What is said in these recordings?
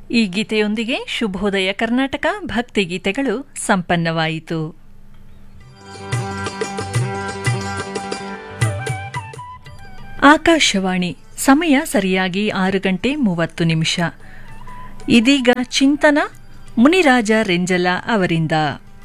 ಈ ಗೀತೆಯೊಂದಿಗೆ ಶುಭೋದಯ ಕರ್ನಾಟಕ ಭಕ್ತಿಗೀತೆಗಳು ಸಂಪನ್ನವಾಯಿತು ಆಕಾಶವಾಣಿ ಸಮಯ ಸರಿಯಾಗಿ ಆರು ಗಂಟೆ ಮೂವತ್ತು ನಿಮಿಷ ಇದೀಗ ಚಿಂತನ ಮುನಿರಾಜ ರೆಂಜಲ ಅವರಿಂದ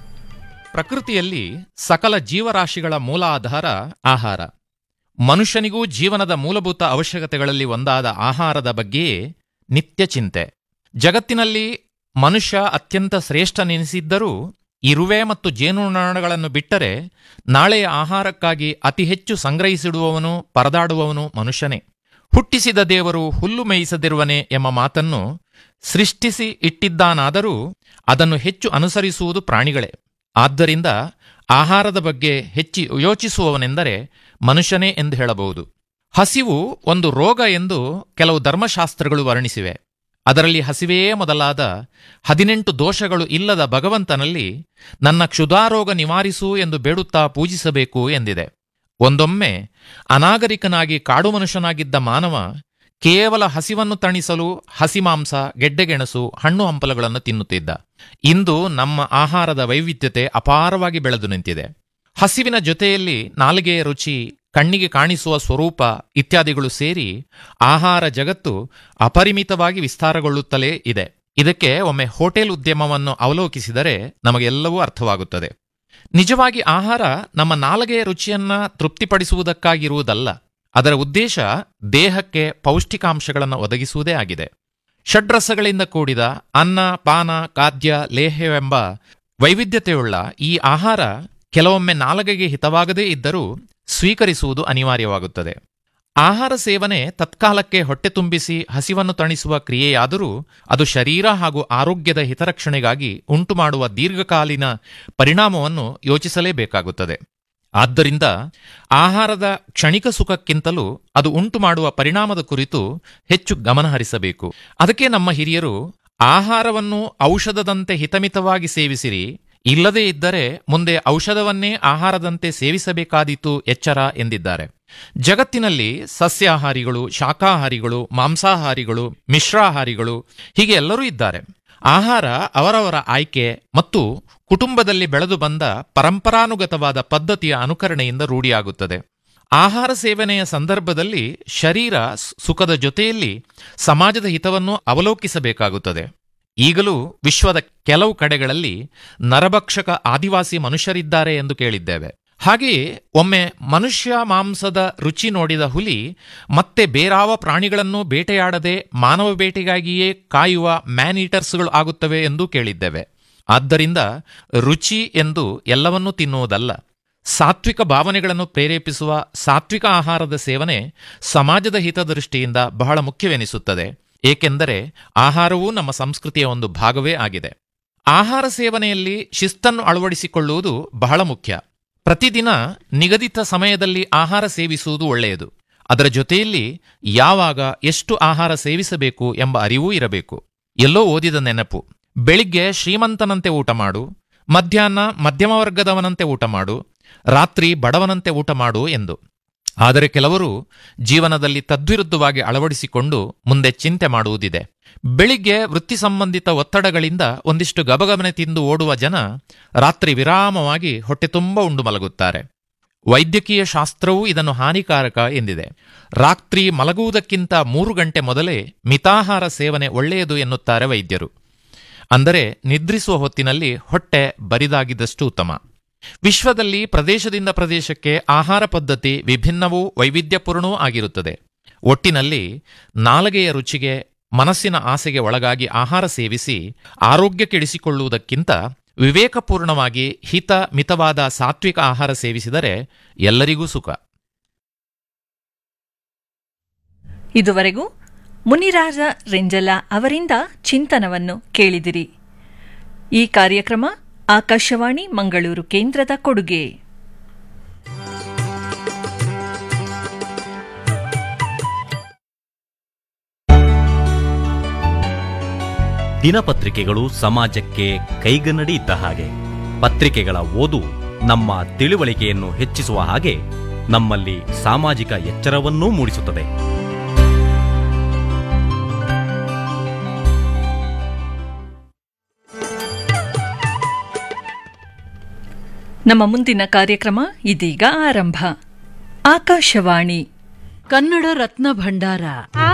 ಪ್ರಕೃತಿಯಲ್ಲಿ ಸಕಲ ಜೀವರಾಶಿಗಳ ಮೂಲಾಧಾರ ಆಹಾರ ಮನುಷ್ಯನಿಗೂ ಜೀವನದ ಮೂಲಭೂತ ಅವಶ್ಯಕತೆಗಳಲ್ಲಿ ಒಂದಾದ ಆಹಾರದ ಬಗ್ಗೆಯೇ ನಿತ್ಯ ಚಿಂತೆ ಜಗತ್ತಿನಲ್ಲಿ ಮನುಷ್ಯ ಅತ್ಯಂತ ಶ್ರೇಷ್ಠನೆನಿಸಿದ್ದರೂ ಇರುವೆ ಮತ್ತು ಜೇನುನೊಣಗಳನ್ನು ಬಿಟ್ಟರೆ ನಾಳೆಯ ಆಹಾರಕ್ಕಾಗಿ ಅತಿ ಹೆಚ್ಚು ಸಂಗ್ರಹಿಸಿಡುವವನು ಪರದಾಡುವವನು ಮನುಷ್ಯನೇ ಹುಟ್ಟಿಸಿದ ದೇವರು ಹುಲ್ಲು ಮೇಯಿಸದಿರುವನೆ ಎಂಬ ಮಾತನ್ನು ಸೃಷ್ಟಿಸಿ ಇಟ್ಟಿದ್ದಾನಾದರೂ ಅದನ್ನು ಹೆಚ್ಚು ಅನುಸರಿಸುವುದು ಪ್ರಾಣಿಗಳೇ ಆದ್ದರಿಂದ ಆಹಾರದ ಬಗ್ಗೆ ಹೆಚ್ಚಿ ಯೋಚಿಸುವವನೆಂದರೆ ಮನುಷ್ಯನೇ ಎಂದು ಹೇಳಬಹುದು ಹಸಿವು ಒಂದು ರೋಗ ಎಂದು ಕೆಲವು ಧರ್ಮಶಾಸ್ತ್ರಗಳು ವರ್ಣಿಸಿವೆ ಅದರಲ್ಲಿ ಹಸಿವೆಯೇ ಮೊದಲಾದ ಹದಿನೆಂಟು ದೋಷಗಳು ಇಲ್ಲದ ಭಗವಂತನಲ್ಲಿ ನನ್ನ ಕ್ಷುಧಾರೋಗ ನಿವಾರಿಸು ಎಂದು ಬೇಡುತ್ತಾ ಪೂಜಿಸಬೇಕು ಎಂದಿದೆ ಒಂದೊಮ್ಮೆ ಅನಾಗರಿಕನಾಗಿ ಕಾಡು ಮನುಷ್ಯನಾಗಿದ್ದ ಮಾನವ ಕೇವಲ ಹಸಿವನ್ನು ತಣಿಸಲು ಹಸಿ ಮಾಂಸ ಗೆಡ್ಡೆಗೆಣಸು ಹಣ್ಣು ಹಂಪಲುಗಳನ್ನು ತಿನ್ನುತ್ತಿದ್ದ ಇಂದು ನಮ್ಮ ಆಹಾರದ ವೈವಿಧ್ಯತೆ ಅಪಾರವಾಗಿ ಬೆಳೆದು ನಿಂತಿದೆ ಹಸಿವಿನ ಜೊತೆಯಲ್ಲಿ ನಾಲಿಗೆಯ ರುಚಿ ಕಣ್ಣಿಗೆ ಕಾಣಿಸುವ ಸ್ವರೂಪ ಇತ್ಯಾದಿಗಳು ಸೇರಿ ಆಹಾರ ಜಗತ್ತು ಅಪರಿಮಿತವಾಗಿ ವಿಸ್ತಾರಗೊಳ್ಳುತ್ತಲೇ ಇದೆ ಇದಕ್ಕೆ ಒಮ್ಮೆ ಹೋಟೆಲ್ ಉದ್ಯಮವನ್ನು ಅವಲೋಕಿಸಿದರೆ ನಮಗೆಲ್ಲವೂ ಅರ್ಥವಾಗುತ್ತದೆ ನಿಜವಾಗಿ ಆಹಾರ ನಮ್ಮ ನಾಲಿಗೆಯ ರುಚಿಯನ್ನ ತೃಪ್ತಿಪಡಿಸುವುದಕ್ಕಾಗಿರುವುದಲ್ಲ ಅದರ ಉದ್ದೇಶ ದೇಹಕ್ಕೆ ಪೌಷ್ಟಿಕಾಂಶಗಳನ್ನು ಒದಗಿಸುವುದೇ ಆಗಿದೆ ಷಡ್ರಸಗಳಿಂದ ಕೂಡಿದ ಅನ್ನ ಪಾನ ಖಾದ್ಯ ಲೇಹವೆಂಬ ವೈವಿಧ್ಯತೆಯುಳ್ಳ ಈ ಆಹಾರ ಕೆಲವೊಮ್ಮೆ ನಾಲಗೆಗೆ ಹಿತವಾಗದೇ ಇದ್ದರೂ ಸ್ವೀಕರಿಸುವುದು ಅನಿವಾರ್ಯವಾಗುತ್ತದೆ ಆಹಾರ ಸೇವನೆ ತತ್ಕಾಲಕ್ಕೆ ಹೊಟ್ಟೆ ತುಂಬಿಸಿ ಹಸಿವನ್ನು ತಣಿಸುವ ಕ್ರಿಯೆಯಾದರೂ ಅದು ಶರೀರ ಹಾಗೂ ಆರೋಗ್ಯದ ಹಿತರಕ್ಷಣೆಗಾಗಿ ಉಂಟುಮಾಡುವ ದೀರ್ಘಕಾಲೀನ ಪರಿಣಾಮವನ್ನು ಯೋಚಿಸಲೇಬೇಕಾಗುತ್ತದೆ ಆದ್ದರಿಂದ ಆಹಾರದ ಕ್ಷಣಿಕ ಸುಖಕ್ಕಿಂತಲೂ ಅದು ಉಂಟು ಮಾಡುವ ಪರಿಣಾಮದ ಕುರಿತು ಹೆಚ್ಚು ಗಮನಹರಿಸಬೇಕು ಅದಕ್ಕೆ ನಮ್ಮ ಹಿರಿಯರು ಆಹಾರವನ್ನು ಔಷಧದಂತೆ ಹಿತಮಿತವಾಗಿ ಸೇವಿಸಿರಿ ಇಲ್ಲದೇ ಇದ್ದರೆ ಮುಂದೆ ಔಷಧವನ್ನೇ ಆಹಾರದಂತೆ ಸೇವಿಸಬೇಕಾದೀತು ಎಚ್ಚರ ಎಂದಿದ್ದಾರೆ ಜಗತ್ತಿನಲ್ಲಿ ಸಸ್ಯಾಹಾರಿಗಳು ಶಾಕಾಹಾರಿಗಳು ಮಾಂಸಾಹಾರಿಗಳು ಮಿಶ್ರಾಹಾರಿಗಳು ಹೀಗೆ ಎಲ್ಲರೂ ಇದ್ದಾರೆ ಆಹಾರ ಅವರವರ ಆಯ್ಕೆ ಮತ್ತು ಕುಟುಂಬದಲ್ಲಿ ಬೆಳೆದು ಬಂದ ಪರಂಪರಾನುಗತವಾದ ಪದ್ಧತಿಯ ಅನುಕರಣೆಯಿಂದ ರೂಢಿಯಾಗುತ್ತದೆ ಆಹಾರ ಸೇವನೆಯ ಸಂದರ್ಭದಲ್ಲಿ ಶರೀರ ಸುಖದ ಜೊತೆಯಲ್ಲಿ ಸಮಾಜದ ಹಿತವನ್ನು ಅವಲೋಕಿಸಬೇಕಾಗುತ್ತದೆ ಈಗಲೂ ವಿಶ್ವದ ಕೆಲವು ಕಡೆಗಳಲ್ಲಿ ನರಭಕ್ಷಕ ಆದಿವಾಸಿ ಮನುಷ್ಯರಿದ್ದಾರೆ ಎಂದು ಕೇಳಿದ್ದೇವೆ ಹಾಗೆಯೇ ಒಮ್ಮೆ ಮನುಷ್ಯ ಮಾಂಸದ ರುಚಿ ನೋಡಿದ ಹುಲಿ ಮತ್ತೆ ಬೇರಾವ ಪ್ರಾಣಿಗಳನ್ನು ಬೇಟೆಯಾಡದೆ ಮಾನವ ಬೇಟೆಗಾಗಿಯೇ ಕಾಯುವ ಮ್ಯಾನ್ ಈಟರ್ಸ್ಗಳು ಆಗುತ್ತವೆ ಎಂದು ಕೇಳಿದ್ದೇವೆ ಆದ್ದರಿಂದ ರುಚಿ ಎಂದು ಎಲ್ಲವನ್ನೂ ತಿನ್ನುವುದಲ್ಲ ಸಾತ್ವಿಕ ಭಾವನೆಗಳನ್ನು ಪ್ರೇರೇಪಿಸುವ ಸಾತ್ವಿಕ ಆಹಾರದ ಸೇವನೆ ಸಮಾಜದ ಹಿತದೃಷ್ಟಿಯಿಂದ ಬಹಳ ಮುಖ್ಯವೆನಿಸುತ್ತದೆ ಏಕೆಂದರೆ ಆಹಾರವೂ ನಮ್ಮ ಸಂಸ್ಕೃತಿಯ ಒಂದು ಭಾಗವೇ ಆಗಿದೆ ಆಹಾರ ಸೇವನೆಯಲ್ಲಿ ಶಿಸ್ತನ್ನು ಅಳವಡಿಸಿಕೊಳ್ಳುವುದು ಬಹಳ ಮುಖ್ಯ ಪ್ರತಿದಿನ ನಿಗದಿತ ಸಮಯದಲ್ಲಿ ಆಹಾರ ಸೇವಿಸುವುದು ಒಳ್ಳೆಯದು ಅದರ ಜೊತೆಯಲ್ಲಿ ಯಾವಾಗ ಎಷ್ಟು ಆಹಾರ ಸೇವಿಸಬೇಕು ಎಂಬ ಅರಿವೂ ಇರಬೇಕು ಎಲ್ಲೋ ಓದಿದ ನೆನಪು ಬೆಳಿಗ್ಗೆ ಶ್ರೀಮಂತನಂತೆ ಊಟ ಮಾಡು ಮಧ್ಯಾಹ್ನ ಮಧ್ಯಮ ವರ್ಗದವನಂತೆ ಊಟ ಮಾಡು ರಾತ್ರಿ ಬಡವನಂತೆ ಊಟ ಮಾಡು ಎಂದು ಆದರೆ ಕೆಲವರು ಜೀವನದಲ್ಲಿ ತದ್ವಿರುದ್ಧವಾಗಿ ಅಳವಡಿಸಿಕೊಂಡು ಮುಂದೆ ಚಿಂತೆ ಮಾಡುವುದಿದೆ ಬೆಳಿಗ್ಗೆ ವೃತ್ತಿ ಸಂಬಂಧಿತ ಒತ್ತಡಗಳಿಂದ ಒಂದಿಷ್ಟು ಗಬಗಬನೆ ತಿಂದು ಓಡುವ ಜನ ರಾತ್ರಿ ವಿರಾಮವಾಗಿ ಹೊಟ್ಟೆ ತುಂಬ ಉಂಡು ಮಲಗುತ್ತಾರೆ ವೈದ್ಯಕೀಯ ಶಾಸ್ತ್ರವೂ ಇದನ್ನು ಹಾನಿಕಾರಕ ಎಂದಿದೆ ರಾತ್ರಿ ಮಲಗುವುದಕ್ಕಿಂತ ಮೂರು ಗಂಟೆ ಮೊದಲೇ ಮಿತಾಹಾರ ಸೇವನೆ ಒಳ್ಳೆಯದು ಎನ್ನುತ್ತಾರೆ ವೈದ್ಯರು ಅಂದರೆ ನಿದ್ರಿಸುವ ಹೊತ್ತಿನಲ್ಲಿ ಹೊಟ್ಟೆ ಬರಿದಾಗಿದ್ದಷ್ಟು ಉತ್ತಮ ವಿಶ್ವದಲ್ಲಿ ಪ್ರದೇಶದಿಂದ ಪ್ರದೇಶಕ್ಕೆ ಆಹಾರ ಪದ್ಧತಿ ವಿಭಿನ್ನವೂ ವೈವಿಧ್ಯಪೂರ್ಣವೂ ಆಗಿರುತ್ತದೆ ಒಟ್ಟಿನಲ್ಲಿ ನಾಲಗೆಯ ರುಚಿಗೆ ಮನಸ್ಸಿನ ಆಸೆಗೆ ಒಳಗಾಗಿ ಆಹಾರ ಸೇವಿಸಿ ಆರೋಗ್ಯ ಕೆಡಿಸಿಕೊಳ್ಳುವುದಕ್ಕಿಂತ ವಿವೇಕಪೂರ್ಣವಾಗಿ ಹಿತ ಮಿತವಾದ ಸಾತ್ವಿಕ ಆಹಾರ ಸೇವಿಸಿದರೆ ಎಲ್ಲರಿಗೂ ಸುಖ ಇದುವರೆಗೂ ಮುನಿರಾಜ ರೆಂಜಲ ಅವರಿಂದ ಚಿಂತನವನ್ನು ಕೇಳಿದಿರಿ ಈ ಕಾರ್ಯಕ್ರಮ ಆಕಾಶವಾಣಿ ಮಂಗಳೂರು ಕೇಂದ್ರದ ಕೊಡುಗೆ ದಿನಪತ್ರಿಕೆಗಳು ಸಮಾಜಕ್ಕೆ ಕೈಗನ್ನಡಿ ಇದ್ದ ಹಾಗೆ ಪತ್ರಿಕೆಗಳ ಓದು ನಮ್ಮ ತಿಳುವಳಿಕೆಯನ್ನು ಹೆಚ್ಚಿಸುವ ಹಾಗೆ ನಮ್ಮಲ್ಲಿ ಸಾಮಾಜಿಕ ಎಚ್ಚರವನ್ನೂ ಮೂಡಿಸುತ್ತದೆ ನಮ್ಮ ಮುಂದಿನ ಕಾರ್ಯಕ್ರಮ ಇದೀಗ ಆರಂಭ ಆಕಾಶವಾಣಿ ಕನ್ನಡ ರತ್ನ ಭಂಡಾರ